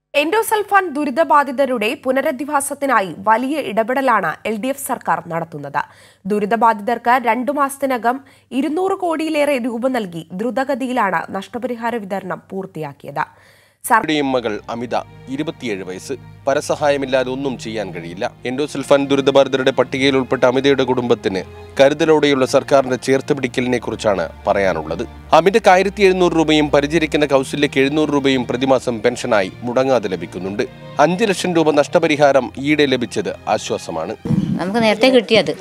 Endosulfan ദുരിതബാധിതരുടെ പുനരധിവാസത്തിനായി വലിയ ഇടപെടലാണ് L D F സർക്കാർ നടത്തുന്നത് ദുരിതബാധിതർക്ക് രണ്ടു മാസത്തിനകം ഇരുന്നൂറ് കോടിയിലേറെ രൂപ നൽകി ദ്രുതഗതിയിലാണ് നഷ്ടപരിഹാര വിതരണം പൂർത്തിയാക്കിയത് സർ യുടെയും മകൾ അമിത ഇരുപത്തിയേഴ് വയസ്സ് പരസഹായമില്ലാതെ ഒന്നും ചെയ്യാൻ കഴിയില്ല എൻഡോസൾഫാൻ ദുരിതബാധിതരുടെ പട്ടികയിൽ ഉൾപ്പെട്ട അമിതയുടെ കുടുംബത്തിന് കരുതലോടെയുള്ള സർക്കാരിന്റെ ചേർത്ത് പിടിക്കലിനെ കുറിച്ചാണ് പറയാനുള്ളത് അമിതക്ക് ആയിരത്തി എഴുന്നൂറ് രൂപയും പരിചരിക്കുന്ന കൗശല്യക്ക് എഴുന്നൂറ് രൂപയും പ്രതിമാസം പെൻഷനായി മുടങ്ങാതെ ലഭിക്കുന്നുണ്ട് അഞ്ച് ലക്ഷം രൂപ നഷ്ടപരിഹാരം ഈയിടെ ലഭിച്ചത് ആശ്വാസമാണ് നമുക്ക് നേരത്തെ കിട്ടിയത്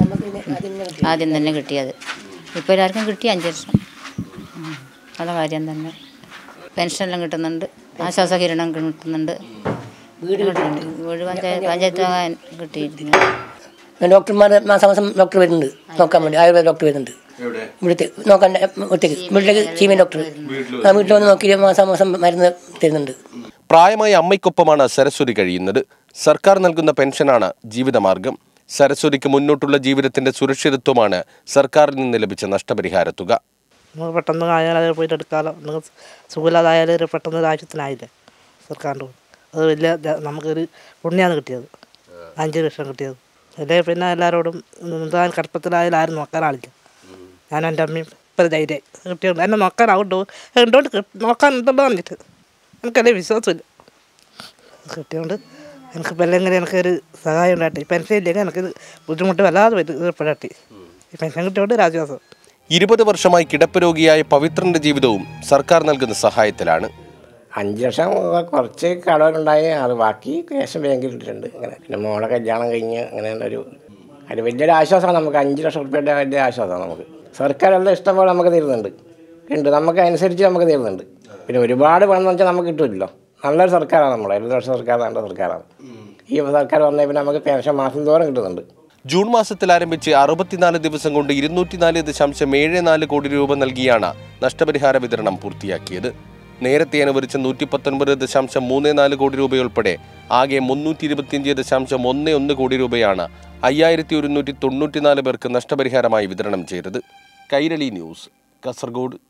ആദ്യം തന്നെ കിട്ടിയത് ഇപ്പോൾ എല്ലാവർക്കും കിട്ടി അഞ്ച് ലക്ഷം ഉം. നല്ല കാര്യം തന്നെ പെൻഷനെല്ലാം കിട്ടുന്നുണ്ട് ആശ്വാസ കിരണം കിട്ടുന്നുണ്ട് വീട് കിട്ടുന്നുണ്ട് വീട് പഞ്ചായത്ത് പഞ്ചായത്ത് വാങ്ങാൻ കിട്ടിയിരുന്നു ഡോക്ടർമാർ മാസാമാസം ഡോക്ടർ വരുന്നുണ്ട് നോക്കാൻ വേണ്ടി ആയുർവേദ ഡോക്ടർ വരുന്നുണ്ട് ഇവിടുത്തെ നോക്കാൻ ഒറ്റയ്ക്ക് വീട്ടിലേക്ക് ചീമൻ ഡോക്ടർ ആ വീട്ടിൽ വന്ന് നോക്കി മാസാമാസം മരുന്ന് തരുന്നുണ്ട് പ്രായമായ അമ്മയ്ക്കൊപ്പമാണ് സരസ്വതി കഴിയുന്നത് സർക്കാർ നൽകുന്ന പെൻഷനാണ് ജീവിതമാർഗം സരസ്വതിക്ക് മുന്നോട്ടുള്ള ജീവിതത്തിന്റെ സുരക്ഷിതത്വമാണ് സർക്കാരിൽ നിന്ന് ലഭിച്ച നഷ്ടപരിഹാര തുക നമുക്ക് പെട്ടെന്ന് ആയാൽ അത് പോയിട്ട് എടുക്കാമല്ലോ നമുക്ക് സുഖമില്ലാതായാലും ഒരു പെട്ടെന്ന് ഒരു ആവശ്യത്തിനായില്ലേ സർക്കാരിൻ്റെ കൂടെ. അത് വലിയ ദ- നമുക്കൊരു പുണ്യമാണ് കിട്ടിയത് അഞ്ച് ലക്ഷം കിട്ടിയത് അല്ലേ പിന്നെ എല്ലാവരോടും എന്തായാലും കടുപ്പത്തിലായാലും ആരും നോക്കാനാളില്ല ഞാനും എൻ്റെ അമ്മയും ഇപ്പം ധൈര്യം കിട്ടിയുണ്ട് എന്നെ നോക്കാനാവുണ്ടോ ഉണ്ടോണ്ട് നോക്കാനുണ്ടല്ലോ പറഞ്ഞിട്ട് എനിക്കല്ലേ വിശ്വാസമില്ല കിട്ടിയോണ്ട് എനിക്ക് ഇപ്പം അല്ലെങ്കിൽ എനിക്കൊരു സഹായം ഉണ്ടാട്ടി പെൻഷൻ ഇല്ലെങ്കിൽ എനിക്ക് ബുദ്ധിമുട്ട് വല്ലാതെ വരും ഈ പെൻഷൻ കിട്ടിയോണ്ട് ഒരു ആശ്വാസം ഇരുപത് വർഷമായി കിടപ്പ് രോഗിയായ പവിത്രന്റെ ജീവിതവും സർക്കാർ നൽകുന്ന സഹായത്തിലാണ് അഞ്ച് ലക്ഷം കുറച്ച് കടമുണ്ടായി അത് ബാക്കി ക്യാഷ് ബാങ്കിൽ ഇട്ടിട്ടുണ്ട് അങ്ങനെ പിന്നെ മോളെ കല്യാണം കഴിഞ്ഞ് അങ്ങനെ ഒരു അത് വലിയൊരു ആശ്വാസമാണ് നമുക്ക് അഞ്ച് ലക്ഷം റുപ്യയുടെ വലിയ ആശ്വാസമാണ് നമുക്ക് സർക്കാർ എല്ലാം ഇഷ്ടംപോലെ നമുക്ക് തരുന്നുണ്ട് ഉണ്ട് നമുക്ക് അനുസരിച്ച് നമുക്ക് തരുന്നുണ്ട് പിന്നെ ഒരുപാട് പണം എന്ന് വെച്ചാൽ നമുക്ക് കിട്ടില്ലല്ലോ നല്ലൊരു സർക്കാരാണ് നമ്മൾ ഇടതുപക്ഷ സർക്കാർ നല്ല സർക്കാരാണ് ഈ സർക്കാർ വന്നേ പിന്നെ നമുക്ക് പെൻഷൻ മാസം തോറും കിട്ടുന്നുണ്ട് ജൂൺ മാസത്തിൽ ആരംഭിച്ച് അറുപത്തിനാല് ദിവസം കൊണ്ട് ഇരുന്നൂറ്റിനാല് ദശാംശം ഏഴ് നാല് കോടി രൂപ നൽകിയാണ് നഷ്ടപരിഹാര വിതരണം പൂർത്തിയാക്കിയത് നേരത്തെ അനുവദിച്ച നൂറ്റി പത്തൊൻപത് ദശാംശം മൂന്ന് നാല് കോടി രൂപയുൾപ്പെടെ ആകെ മുന്നൂറ്റി ഇരുപത്തിയഞ്ച് ദശാംശം ഒന്ന് ഒന്ന് കോടി രൂപയാണ് അയ്യായിരത്തി ഒരുന്നൂറ്റി തൊണ്ണൂറ്റിനാല് പേർക്ക് നഷ്ടപരിഹാരമായി വിതരണം ചെയ്തത് കൈരളി ന്യൂസ് കാസർഗോഡ്